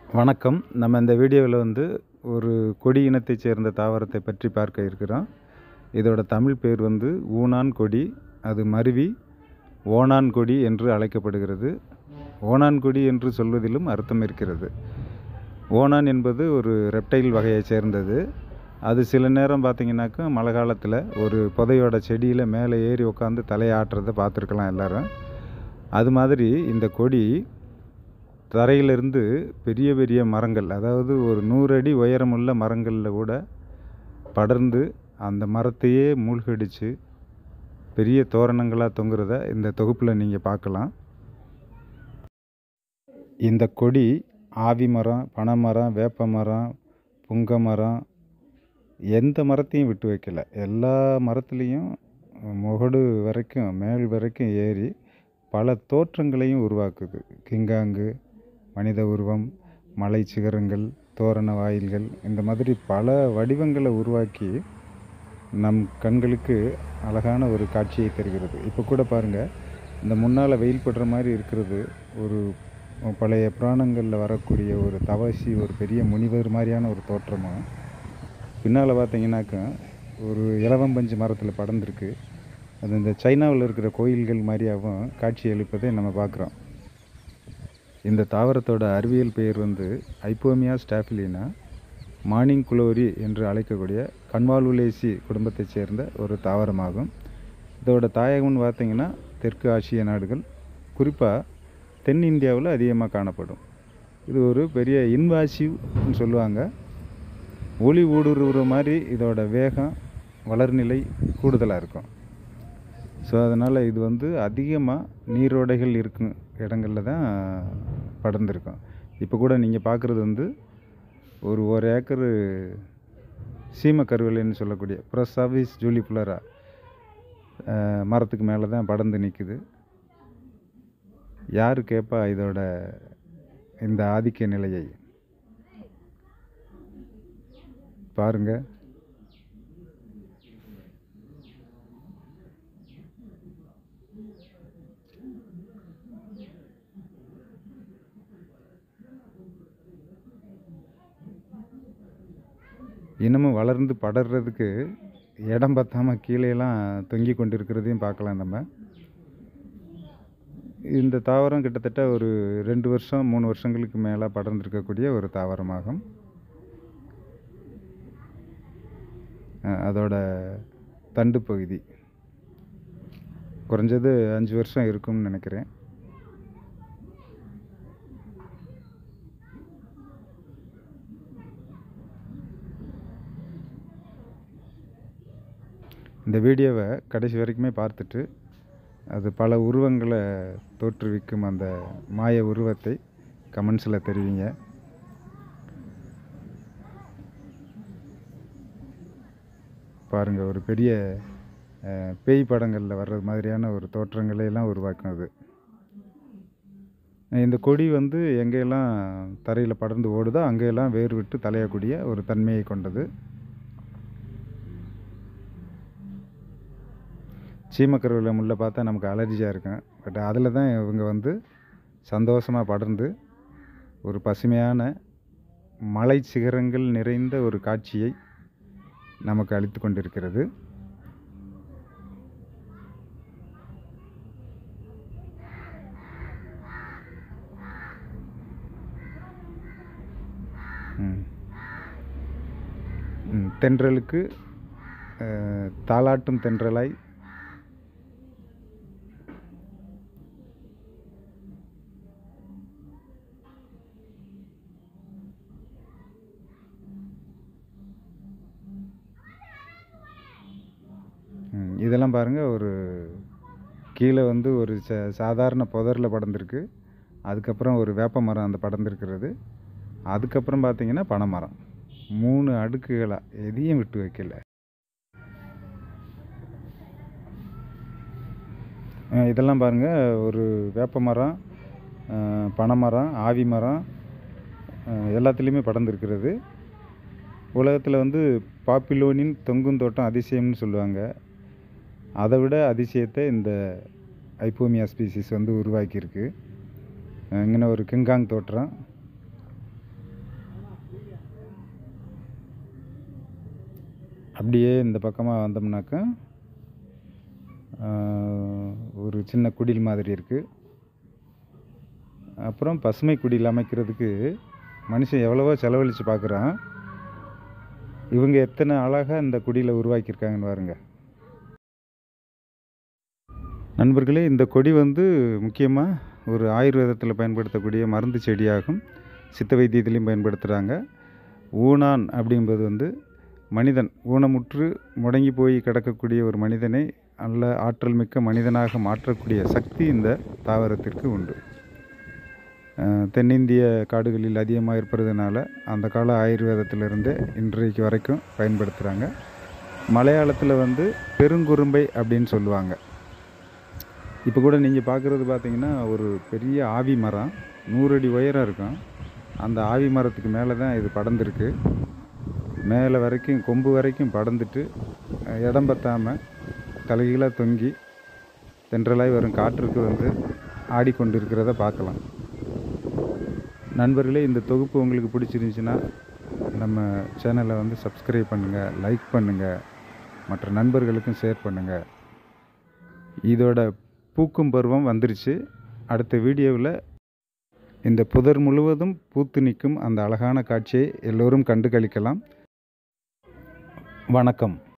வணக்கம் நம்ம இந்த வீடியோவில் வந்து ஒரு கொடி இனத்தைச் சேர்ந்த தாவரத்தை பற்றி பார்க்க இருக்கிறோம் இதோட தமிழ் பேர் வந்து ஊனான் கொடி அது மருவி ஓணான் கொடி என்று அழைக்கப்படுகிறது ஓணான் கொடி என்று சொல்வதிலும் அர்த்தம் இருக்கிறது ஓணான் என்பது ஒரு ரெப்டைல் வகையைச் சேர்ந்தது அது சில நேரம் பார்த்தீங்கன்னாக்கா மழை காலத்தில் ஒரு புதையோட செடியில் மேலே ஏறி உட்காந்து தலையாட்டுறதை பார்த்துருக்கலாம் எல்லாரும் அது மாதிரி இந்த கொடி தரையிலிருந்து பெரிய பெரிய மரங்கள் அதாவது ஒரு நூறு அடி உயரமுள்ள மரங்களில் கூட படர்ந்து அந்த மரத்தையே மூழ்கடிச்சு பெரிய தோரணங்களாக தொங்குறத இந்த தொகுப்பில் நீங்கள் பார்க்கலாம் இந்த கொடி ஆவி மரம் பனைமரம் வேப்ப மரம் புங்க மரம் எந்த மரத்தையும் விட்டு வைக்கல எல்லா மரத்துலேயும் முகடு வரைக்கும் மேல் வரைக்கும் ஏறி பல தோற்றங்களையும் உருவாக்குது கிங்காங்கு மனித உருவம் மலை சிகரங்கள் தோரண வாயில்கள் இந்த மாதிரி பல வடிவங்களை உருவாக்கி நம் கண்களுக்கு அழகான ஒரு காட்சியை தருகிறது இப்போ கூட பாருங்கள் இந்த முன்னால் வெயில் படுற மாதிரி இருக்கிறது ஒரு பழைய புராணங்களில் வரக்கூடிய ஒரு தவசி ஒரு பெரிய முனிவர் மாதிரியான ஒரு தோற்றமும் பின்னால் பார்த்தீங்கன்னாக்கா ஒரு இலவம்பஞ்சு மரத்தில் படர்ந்துருக்கு அது இந்த சைனாவில் இருக்கிற கோயில்கள் மாதிரியாகவும் காட்சி அளிப்பதை நம்ம பார்க்குறோம் இந்த தாவரத்தோட அறிவியல் பெயர் வந்து ஐப்போமியா ஸ்டாஃபிலினா மார்னிங் குளோரி என்று அழைக்கக்கூடிய கண்வால்வுலேசி குடும்பத்தைச் சேர்ந்த ஒரு தாவரமாகும் இதோட தாயகம்னு பார்த்தீங்கன்னா தெற்கு ஆசிய நாடுகள் குறிப்பாக தென் இந்தியாவில் அதிகமாக காணப்படும் இது ஒரு பெரிய இன்வாசிவ்னு சொல்லுவாங்க ஒளி ஊடுருவுற மாதிரி இதோட வேகம் வளர்நிலை கூடுதலாக இருக்கும் ஸோ அதனால் இது வந்து அதிகமாக நீரோடைகள் இருக்கும் இடங்களில் தான் படர்ந்துருக்கும் இப்போ கூட நீங்கள் பார்க்குறது வந்து ஒரு ஒரு ஏக்கரு சீம கருவேலைன்னு சொல்லக்கூடிய ப்ரொசாவிஸ் ஜூலிபுலரா மரத்துக்கு மேலே தான் படர்ந்து நிற்குது யார் கேட்பா இதோட இந்த ஆதிக்க நிலையை பாருங்கள் இன்னமும் வளர்ந்து படர்றதுக்கு இடம் பத்தாமல் கீழேலாம் தொங்கி கொண்டு இருக்கிறதையும் பார்க்கலாம் நம்ம இந்த தாவரம் கிட்டத்தட்ட ஒரு ரெண்டு வருஷம் மூணு வருஷங்களுக்கு மேலே படர்ந்துருக்கக்கூடிய ஒரு தாவரமாகும் அதோட தண்டு பகுதி குறைஞ்சது அஞ்சு வருஷம் இருக்கும்னு நினைக்கிறேன் இந்த வீடியோவை கடைசி வரைக்குமே பார்த்துட்டு அது பல உருவங்களை தோற்றுவிக்கும் அந்த மாய உருவத்தை கமெண்ட்ஸில் தெரிவிங்க பாருங்கள் ஒரு பெரிய பேய் படங்களில் வர்றது மாதிரியான ஒரு தோற்றங்களை எல்லாம் உருவாக்கும் அது இந்த கொடி வந்து எங்கெல்லாம் தரையில் படர்ந்து ஓடுதோ அங்கெல்லாம் வேர் விட்டு தலையக்கூடிய ஒரு தன்மையை கொண்டது சீமக்கருவில் முள்ளை பார்த்தா நமக்கு அலர்ஜியாக இருக்கும் பட் அதில் தான் இவங்க வந்து சந்தோஷமாக படர்ந்து ஒரு பசுமையான மலை சிகரங்கள் நிறைந்த ஒரு காட்சியை நமக்கு அளித்து கொண்டிருக்கிறது தென்றலுக்கு தாளாட்டும் தென்றலாய் இதெல்லாம் பாருங்கள் ஒரு கீழே வந்து ஒரு ச சாதாரண புதரில் படர்ந்துருக்கு அதுக்கப்புறம் ஒரு வேப்ப மரம் அந்த படர்ந்துருக்கிறது அதுக்கப்புறம் பார்த்தீங்கன்னா பனை மரம் மூணு அடுக்குகளாக எதையும் விட்டு வைக்கல இதெல்லாம் பாருங்கள் ஒரு வேப்ப மரம் பனை மரம் ஆவி மரம் எல்லாத்துலேயுமே படர்ந்துருக்கிறது உலகத்தில் வந்து பாப்பிலோனின் தொங்கும் தோட்டம் அதிசயம்னு சொல்லுவாங்க அதை விட அதிசயத்தை இந்த ஐப்போமியா ஸ்பீசிஸ் வந்து உருவாக்கியிருக்கு இங்கே ஒரு கிங்காங் தோற்றம் அப்படியே இந்த பக்கமாக வந்தோம்னாக்கா ஒரு சின்ன குடில் மாதிரி இருக்குது அப்புறம் பசுமை குடில் அமைக்கிறதுக்கு மனுஷன் எவ்வளவோ செலவழித்து பார்க்குறான் இவங்க எத்தனை அழகாக இந்த குடியில் உருவாக்கியிருக்காங்கன்னு பாருங்க நண்பர்களே இந்த கொடி வந்து முக்கியமாக ஒரு ஆயுர்வேதத்தில் பயன்படுத்தக்கூடிய மருந்து செடியாகும் சித்த வைத்தியத்திலையும் பயன்படுத்துகிறாங்க ஊனான் அப்படிஎன்பது வந்து மனிதன் ஊனமுற்று முடங்கி போய் கிடக்கக்கூடிய ஒரு மனிதனை நல்ல ஆற்றல் மிக்க மனிதனாக மாற்றக்கூடிய சக்தி இந்த தாவரத்திற்கு உண்டு தென்னிந்திய காடுகளில் அதிகமாக இருப்பதுனால அந்த கால ஆயுர்வேதத்திலிருந்தே இன்றைக்கு வரைக்கும் பயன்படுத்துகிறாங்க மலையாளத்தில் வந்து பெருங்குறும்பை அப்படின்னு சொல்லுவாங்க இப்போ கூட நீங்கள் பார்க்குறது பார்த்தீங்கன்னா ஒரு பெரிய ஆவி மரம் நூறடி உயரம் இருக்கும் அந்த ஆவி மரத்துக்கு மேலே தான் இது படர்ந்துருக்கு மேலே வரைக்கும் கொம்பு வரைக்கும் படர்ந்துட்டு இடம் பற்றாமல் தலைகீழாக தொங்கி தென்றலாய் வரும் காற்றுக்கு வந்து ஆடிக்கொண்டு இருக்கிறத பார்க்கலாம் நண்பர்களே இந்த தொகுப்பு உங்களுக்கு பிடிச்சிருந்துச்சின்னா நம்ம சேனலை வந்து சப்ஸ்கிரைப் பண்ணுங்கள் லைக் பண்ணுங்கள் மற்ற நண்பர்களுக்கும் ஷேர் பண்ணுங்கள் இதோட பூக்கும் பருவம் வந்துருச்சு அடுத்த வீடியோவில் இந்த புதர் முழுவதும் பூத்து நிற்கும் அந்த அழகான காட்சியை எல்லோரும் கண்டு கழிக்கலாம் வணக்கம்